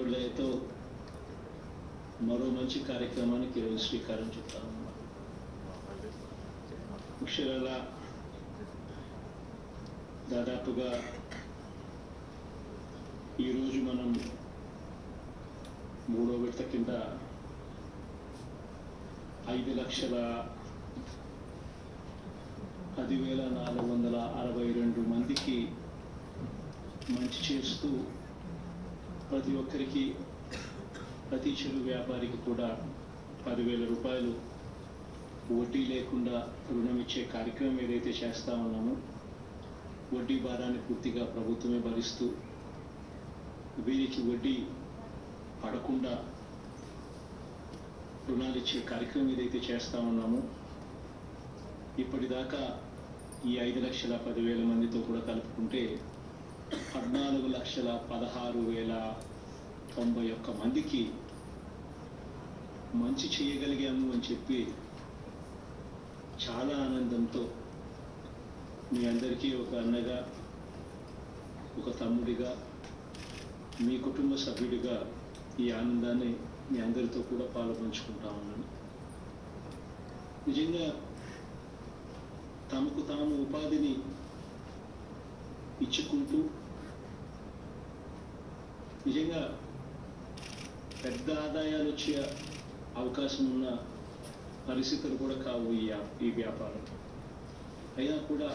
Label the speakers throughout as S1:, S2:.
S1: దేవుడి దయతో మరో మంచి కార్యక్రమానికి ఈరోజు శ్రీకారం చుట్టాం అక్షరాల దాదాపుగా ఈరోజు మనం మూడో విడత కింద ఐదు లక్షల పదివేల నాలుగు వందల అరవై రెండు మందికి మంచి చేస్తూ ప్రతి ఒక్కరికి ప్రతి చిరు వ్యాపారికి కూడా పదివేల రూపాయలు వడ్డీ లేకుండా రుణం ఇచ్చే కార్యక్రమం ఏదైతే చేస్తా ఉన్నామో వడ్డీ భారాన్ని పూర్తిగా ప్రభుత్వమే భరిస్తూ వీరికి వడ్డీ పడకుండా రుణాలు ఇచ్చే కార్యక్రమం ఏదైతే చేస్తా ఉన్నామో ఇప్పటిదాకా ఈ ఐదు లక్షల పదివేల మందితో కూడా కలుపుకుంటే పద్నాలుగు లక్షల పదహారు వేల తొంభై ఒక్క మందికి మంచి చేయగలిగాము అని చెప్పి చాలా ఆనందంతో మీ అందరికీ ఒక అన్నగా ఒక తమ్ముడిగా మీ కుటుంబ సభ్యుడిగా ఈ ఆనందాన్ని మీ అందరితో కూడా పాలు పంచుకుంటా ఉన్నాను నిజంగా తమకు తాము ఉపాధిని ఇచ్చుకుంటూ నిజంగా పెద్ద ఆదాయాలు వచ్చే అవకాశం ఉన్న పరిస్థితులు కూడా కావు ఈ యా- ఈ వ్యాపారం అయినా కూడా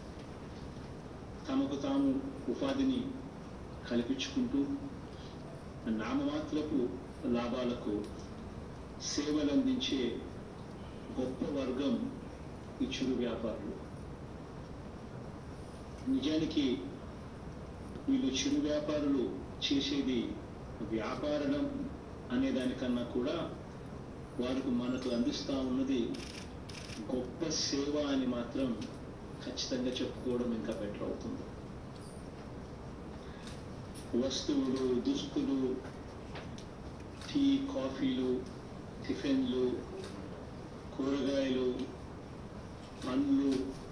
S1: తమకు తాము ఉపాధిని కల్పించుకుంటూ నామమాత్రపు లాభాలకు సేవలు అందించే గొప్ప వర్గం ఈ చిరు వ్యాపారులు నిజానికి వీళ్ళు చిరు వ్యాపారులు చేసేది వ్యాపారం అనే దానికన్నా కూడా వారికి మనకు అందిస్తా ఉన్నది గొప్ప సేవ అని మాత్రం ఖచ్చితంగా చెప్పుకోవడం ఇంకా బెటర్ అవుతుంది వస్తువులు దుస్తులు టీ కాఫీలు టిఫిన్లు కూరగాయలు పండ్లు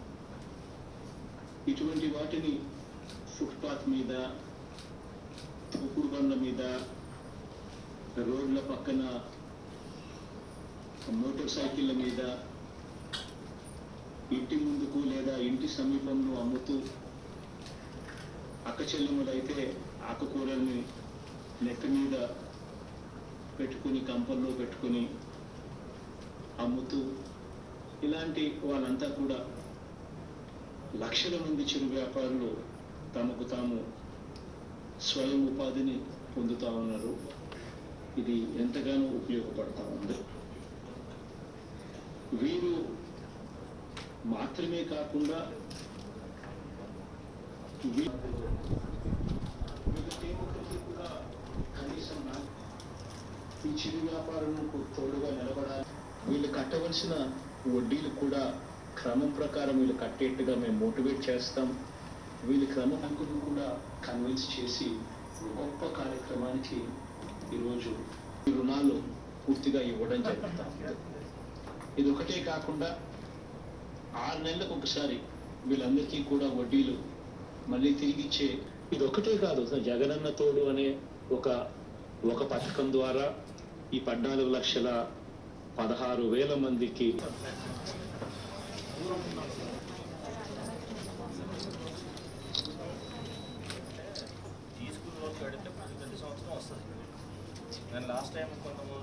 S1: ఇటువంటి వాటిని ఫుట్పాత్ మీద తోపుడు బండ్ల మీద రోడ్ల పక్కన మోటార్ సైకిళ్ళ మీద ఇంటి ముందుకు లేదా ఇంటి సమీపంలో అమ్ముతూ అక్క చెల్లెములైతే ఆకుకూరల్ని నెక్క మీద పెట్టుకుని కంపల్లో పెట్టుకుని అమ్ముతూ ఇలాంటి వాళ్ళంతా కూడా లక్షల మంది చిరు వ్యాపారులు తమకు తాము స్వయం ఉపాధిని పొందుతా ఉన్నారు ఇది ఎంతగానో ఉపయోగపడతా ఉంది వీరు మాత్రమే కాకుండా వీ- వీళ్ళకి ఒక్కరికి కూడా కనీసం నా- ఈ చిరు వ్యాపారులకు తోడుగా నిలబడాలి వీళ్ళు కట్టవలసిన వడ్డీలు కూడా క్రమం ప్రకారం వీళ్ళు కట్టేట్టుగా మేము మోటివేట్ చేస్తాం వీళ్ళ క్రమ అంకులు కూడా కన్విన్స్ చేసి గొప్ప కార్యక్రమానికి ఈరోజు ఈ రుణాలు పూర్తిగా ఇవ్వడం జరుగుతా ఉంది. ఇది ఒకటే కాకుండా ఆరు నెలలకు ఒకసారి వీళ్ళందరికీ కూడా వడ్డీలు మళ్ళీ తిరిగిచ్చే ఇది ఒకటే కాదు అసలు జగనన్న తోడు అనే ఒక ఒక పథకం ద్వారా ఈ పద్నాలుగు లక్షల పదహారు వేల మందికి
S2: తీసుకున్న వాళ్ళు కడితే ప్రతి ప్రతి సంవత్సరం వస్తుంది నేను లాస్ట్ టైం కొంతమంది